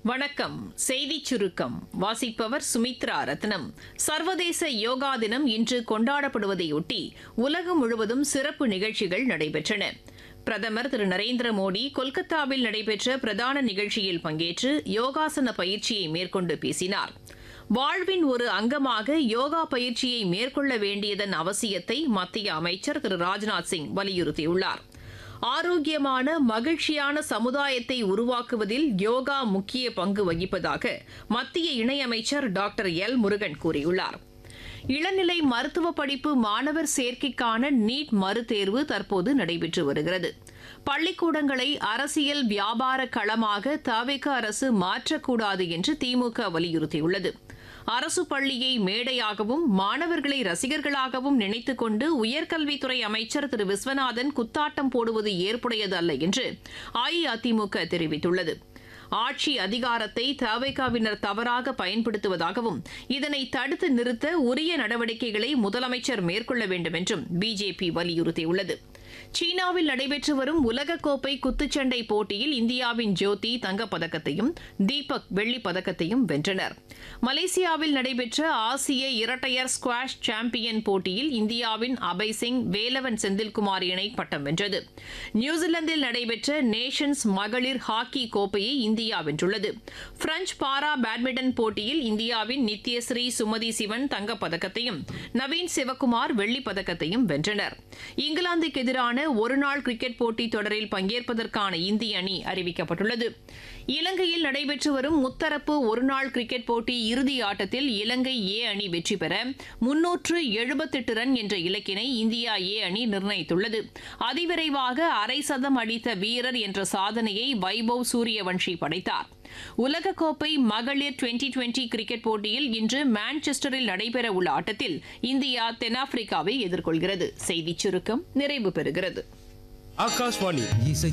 வணக்கம் செய்திச் சுருக்கம் வாசிப்பவர் சுமித்ரா ரத்னம் சர்வதேச யோகா தினம் இன்று கொண்டாடப்படுவதையொட்டி உலகம் முழுவதும் சிறப்பு நிகழ்ச்சிகள் நடைபெற்றன பிரதமர் திரு நரேந்திர மோடி கொல்கத்தாவில் நடைபெற்ற பிரதான நிகழ்ச்சியில் பங்கேற்று யோகாசன பயிற்சியை மேற்கொண்டு பேசினார் வாழ்வின் ஒரு அங்கமாக யோகா பயிற்சியை மேற்கொள்ள வேண்டியதன் அவசியத்தை மத்திய அமைச்சர் திரு ராஜ்நாத் சிங் வலியுறுத்தியுள்ளார் ஆரோக்கியமான மகிழ்ச்சியான சமுதாயத்தை உருவாக்குவதில் யோகா முக்கிய பங்கு வகிப்பதாக மத்திய இணையமைச்சர் டாக்டர் எல் முருகன் கூறியுள்ளார் இளநிலை மருத்துவ படிப்பு மாணவர் சேர்க்கைக்கான நீட் மறுதேர்வு தற்போது நடைபெற்று வருகிறது பள்ளிக்கூடங்களை அரசியல் வியாபார களமாக தவிக அரசு மாற்றக்கூடாது என்று திமுக வலியுறுத்தியுள்ளது அரசு பள்ளியை மேடையாகவும் மாணவர்களை ரசிகர்களாகவும் நினைத்துக் கொண்டு உயர்கல்வித்துறை அமைச்சர் திரு விஸ்வநாதன் குத்தாட்டம் போடுவது ஏற்புடையது அல்ல என்று அஇஅதிமுக தெரிவித்துள்ளது ஆட்சி அதிகாரத்தை தவைகாவினர் தவறாக பயன்படுத்துவதாகவும் இதனை தடுத்து நிறுத்த உரிய நடவடிக்கைகளை முதலமைச்சர் மேற்கொள்ள வேண்டும் என்றும் பிஜேபி வலியுறுத்தியுள்ளது சீனாவில் நடைபெற்று வரும் உலகக்கோப்பை குத்துச்சண்டை போட்டியில் இந்தியாவின் ஜோதி தங்கப்பதக்கத்தையும் தீபக் வெள்ளிப் பதக்கத்தையும் வென்றனர் மலேசியாவில் நடைபெற்ற ஆசிய இரட்டையர் ஸ்குவாஷ் சாம்பியன் போட்டியில் இந்தியாவின் அபய் சிங் வேலவன் செந்தில்குமார் இணை பட்டம் வென்றது நியூசிலாந்தில் நடைபெற்ற நேஷன்ஸ் மகளிர் ஹாக்கி கோப்பையை இந்தியா வென்றுள்ளது பிரெஞ்ச் பாரா பேட்மிண்டன் போட்டியில் இந்தியாவின் நித்யஸ்ரீ சுமதி சிவன் தங்கப்பதக்கத்தையும் நவீன் சிவகுமார் வெள்ளிப் பதக்கத்தையும் வென்றனர் இங்கிலாந்துக்கு எதிரான ஒருநாள் கிரிக்கெட் போட்டி தொடரில் பங்கேற்பதற்கான இந்திய அணி அறிவிக்கப்பட்டுள்ளது இலங்கையில் நடைபெற்று வரும் முத்தரப்பு ஒருநாள் கிரிக்கெட் போட்டி இறுதி ஆட்டத்தில் இலங்கை ஏ அணி வெற்றி பெற முன்னூற்று எழுபத்தெட்டு ரன் என்ற இலக்கினை இந்தியா ஏ அணி நிர்ணயித்துள்ளது அதிவிரைவாக அரை சதம் அடித்த வீரர் என்ற சாதனையை வைபவ் சூரியவன்ஷி படைத்தார் உலகக்கோப்பை மகளிர் டுவெண்டி டுவெண்டி கிரிக்கெட் போட்டியில் இன்று மான்செஸ்டரில் நடைபெறவுள்ள ஆட்டத்தில் இந்தியா தென்னாப்பிரிக்காவை எதிர்கொள்கிறது செய்திச் சுருக்கம் நிறைவு பெறுகிறது ஆகாஷ்வாணி இசை